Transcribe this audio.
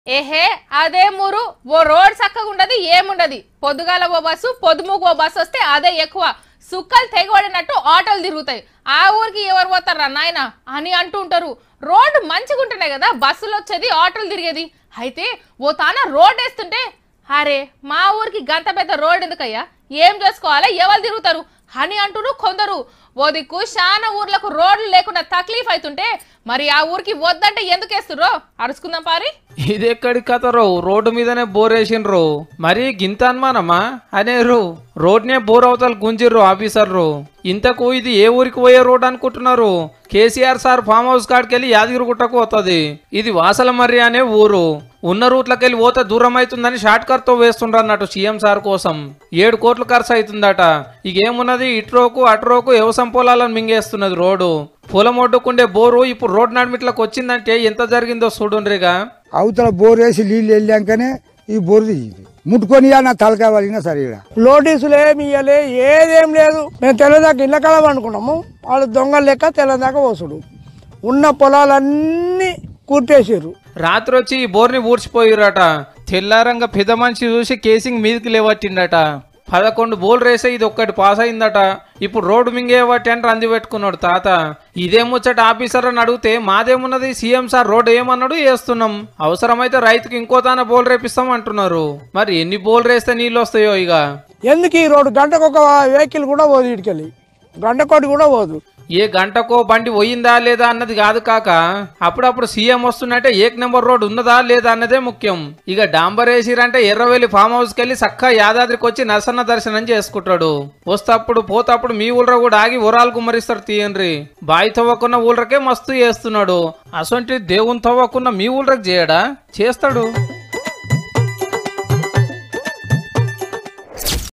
ఏహే అదే మూరు ఓ రోడ్ చక్కగా ఉండదు ఏముండదు పొద్దుగాల ఓ బస్సు పొద్దుముకు ఓ బస్సు వస్తే అదే ఎక్కువ సుక్కలు తెగబడినట్టు ఆటోలు తిరుగుతాయి ఆ ఊరికి ఎవరు పోతారా నాయన అని అంటూ ఉంటారు రోడ్డు మంచిగా ఉంటున్నాయి కదా బస్సులు వచ్చేది ఆటోలు తిరిగేది అయితే ఓ తాన రోడ్ వేస్తుంటే అరే మా ఊరికి గంత పెద్ద రోడ్ ఎందుకయ్యా ఏం చేసుకోవాలి ఎవరు తిరుగుతారు అని అంటున్నారు కొందరు ఓ దిక్కు చాలా ఊర్లకు రోడ్లు లేకుండా తక్లీఫ్ అవుతుంటే మరి ఆ ఊరికి వద్దంటే ఎందుకు వేస్తుర్రో అరుచుకుందాం పారి ఇది ఎక్కడి కథరో రోడ్డు మీదనే బోర్ వేసిండ్రు మరి గింత అనుమానమా అనేరు రోడ్నే బోర్ అవతల గుంజిర్రు ఆఫీసర్లు ఇంతకు ఇది ఏ ఊరికి పోయే రోడ్ అనుకుంటున్నారు కేసీఆర్ సార్ ఫామ్ హౌస్ కాడికి వెళ్ళి యాదగిరిగుట్టకు పోతుంది ఇది వాసలమర్రి అనే ఊరు ఉన్న రూట్లకి వెళ్ళి పోతే దూరం అవుతుందని షార్ట్ కట్ తో వేస్తుండ్రు అన్నట్టు సీఎం సార్ కోసం ఏడు కోట్లు ఖర్చు అవుతుందట ఇక ఏమున్నది ఇట్రోకు అట్రోకు వ్యవసాయం పొలాలను మింగేస్తున్నది రోడ్డు పొలం ఒడ్డుకుండే బోరు ఇప్పుడు రోడ్ నడిమిట్లకు వచ్చిందంటే ఎంత జరిగిందో చూడుండ్రిగా అవతల బోర్ వేసి నీళ్ళు వెళ్ళాకనే ఈ బోర్ దిగింది ముట్టుకొని ఇయ్యాలి నా తలకాయ వలిగినా సరే ఈడ. నోటీసులు ఏమి ఇవ్వలే ఏదేం లేదు మేము తెల్లదాకా ఇళ్ళ కళ అనుకున్నాము వాళ్ళు దొంగలు లెక్క తెల్లదాకా వసుడు ఉన్న పొలాలన్నీ కూర్టేసారు రాత్రి వచ్చి ఈ బోర్ని ఊడ్చిపోయిరట తెల్లారంగా పెద్ద మనిషి చూసి కేసింగ్ మీదకి లేవట్టిండట పదకొండు బోల్ రేసే ఇది ఒక్కటి పాస్ అయిందట ఇప్పుడు రోడ్డు మింగేవట్టి అని రంది పెట్టుకున్నాడు తాత ఇదే ముచ్చట ఆఫీసర్ అని అడిగితే మాదేమున్నది సీఎం సార్ రోడ్ ఏమన్నాడు వేస్తున్నాం అవసరమైతే రైతుకి ఇంకో తాన బోల్ రేపిస్తాం అంటున్నారు మరి ఎన్ని బోల్ రేస్తే నీళ్ళు వస్తాయో ఇక ఎందుకు ఈ రోడ్డు గంటకు ఒక వెహికల్ కూడా పోదు ఇటుకెళ్ళి గంటకోటి కూడా పోదు ఏ గంటకో బండి పోయిందా లేదా అన్నది కాదు కాక అప్పుడప్పుడు సీఎం వస్తున్నట్టే ఏక్ నెంబర్ రోడ్ ఉన్నదా లేదా అన్నదే ముఖ్యం ఇక డాంబర్ వేసిరంటే ఎర్రవెల్లి ఫామ్ హౌస్ కెళ్ళి చక్క యాదాద్రికి వచ్చి నరసన్న దర్శనం చేసుకుంటాడు వస్తప్పుడు పోతప్పుడు మీ ఊళ్ళో కూడా ఆగి ఊరాలు గుమ్మరిస్తారు తీయండ్రి బాయి తవ్వకున్న ఊళ్ళకే మస్తు చేస్తున్నాడు అసొంటి దేవుని తవ్వకున్న మీ ఊళ్ళకి చేయడా చేస్తాడు